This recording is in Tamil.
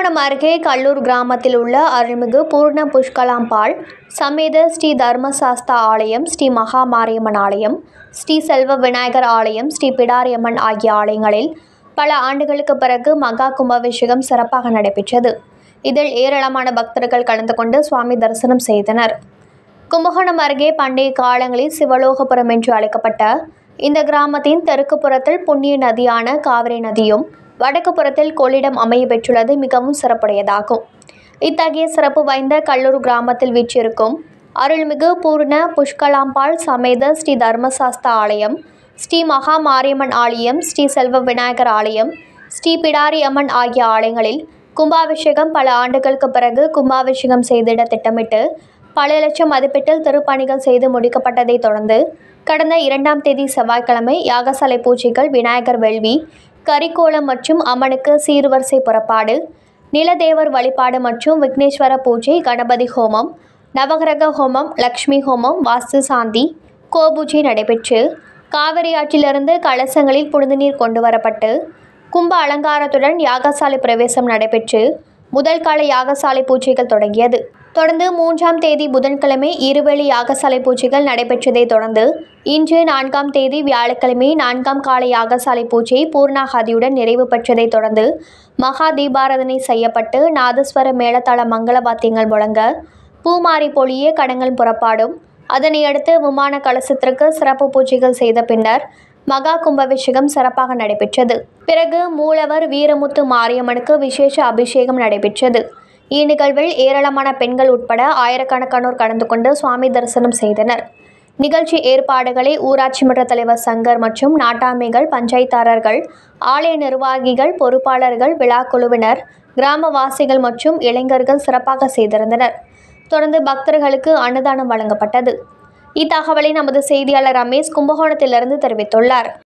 கும்பகோணம் அருகே கல்லூர் கிராமத்தில் உள்ள அருள்மிகு பூர்ண புஷ்கலாம்பாள் சமேத ஸ்ரீ தர்மசாஸ்தா ஆலயம் ஸ்ரீ மகா மாரியம்மன் ஆலயம் ஸ்ரீ செல்வ விநாயகர் ஆலயம் ஸ்ரீ பிடாரியம்மன் ஆகிய ஆலயங்களில் பல ஆண்டுகளுக்கு பிறகு மகா கும்பாபிஷேகம் சிறப்பாக நடைபெற்றது இதில் ஏராளமான பக்தர்கள் கலந்து கொண்டு சுவாமி தரிசனம் செய்தனர் கும்பகோணம் அருகே பண்டைய காலங்களில் சிவலோகபுரம் என்று அழைக்கப்பட்ட இந்த கிராமத்தின் தெற்கு புறத்தில் புண்ணிய நதியான காவிரி நதியும் வடக்கு புறத்தில் கொள்ளிடம் அமைய பெற்றுள்ளது மிகவும் சிறப்புடையதாகும் இத்தகைய சிறப்பு வாய்ந்த கல்லூர் கிராமத்தில் வீற்றிருக்கும் அருள்மிகு பூர்ண புஷ்கலாம்பாள் சமேத ஸ்ரீ தர்மசாஸ்தா ஆலயம் ஸ்ரீ மகா மாரியம்மன் ஆலயம் ஸ்ரீ செல்வ விநாயகர் ஆலயம் ஸ்ரீ பிடாரி அம்மன் ஆகிய ஆலயங்களில் கும்பாபிஷேகம் பல ஆண்டுகளுக்கு பிறகு கும்பாபிஷேகம் செய்திட திட்டமிட்டு பல லட்சம் மதிப்பீட்டில் திருப்பணிகள் செய்து முடிக்கப்பட்டதைத் தொடர்ந்து கடந்த இரண்டாம் தேதி செவ்வாய்க்கிழமை யாகசாலை பூஜைகள் விநாயகர் வேள்வி கரிக்கோலம் மற்றும் அம்மனுக்கு சீர்வரிசை புறப்பாடு நிலதேவர் வழிபாடு மற்றும் விக்னேஸ்வர பூஜை கணபதி ஹோமம் நவகிரக ஹோமம் லக்ஷ்மி ஹோமம் வாஸ்து சாந்தி கோபூஜை நடைபெற்று காவிரி ஆற்றிலிருந்து கலசங்களில் புனிதநீர் கொண்டு வரப்பட்டு கும்ப அலங்காரத்துடன் யாகசாலை பிரவேசம் நடைபெற்று முதல் கால யாகசாலை பூஜைகள் தொடங்கியது தொடர்ந்து மூன்றாம் தேதி புதன்கிழமை இருவேளை யாகசாலை பூஜைகள் நடைபெற்றதைத் தொடர்ந்து இன்று நான்காம் தேதி வியாழக்கிழமை நான்காம் கால யாகசாலை பூஜை பூர்ணாகாதியுடன் நிறைவு பெற்றதைத் தொடர்ந்து மகா தீபாராதனை செய்யப்பட்டு நாதஸ்வர மேளதாள மங்கள வாத்தியங்கள் முழங்க பூமாரி பொழிய கடங்கள் புறப்பாடும் அதனை அடுத்து விமான கலசத்திற்கு சிறப்பு பூஜைகள் செய்த பின்னர் மகா கும்பாபிஷேகம் சிறப்பாக நடைபெற்றது பிறகு மூலவர் வீரமுத்து மாரியம்மனுக்கு விசேஷ அபிஷேகம் நடைபெற்றது இந்நிகழ்வில் ஏராளமான பெண்கள் உட்பட ஆயிரக்கணக்கானோர் கலந்து கொண்டு சுவாமி தரிசனம் செய்தனர் நிகழ்ச்சி ஏற்பாடுகளை ஊராட்சி மன்ற தலைவர் சங்கர் மற்றும் நாட்டாமைகள் பஞ்சாயத்தாரர்கள் ஆலய நிர்வாகிகள் பொறுப்பாளர்கள் விழா குழுவினர் கிராமவாசிகள் மற்றும் இளைஞர்கள் சிறப்பாக செய்திருந்தனர் தொடர்ந்து பக்தர்களுக்கு அன்னதானம் வழங்கப்பட்டது இத்தகவலை நமது செய்தியாளர் ரமேஷ் கும்பகோணத்திலிருந்து தெரிவித்துள்ளார்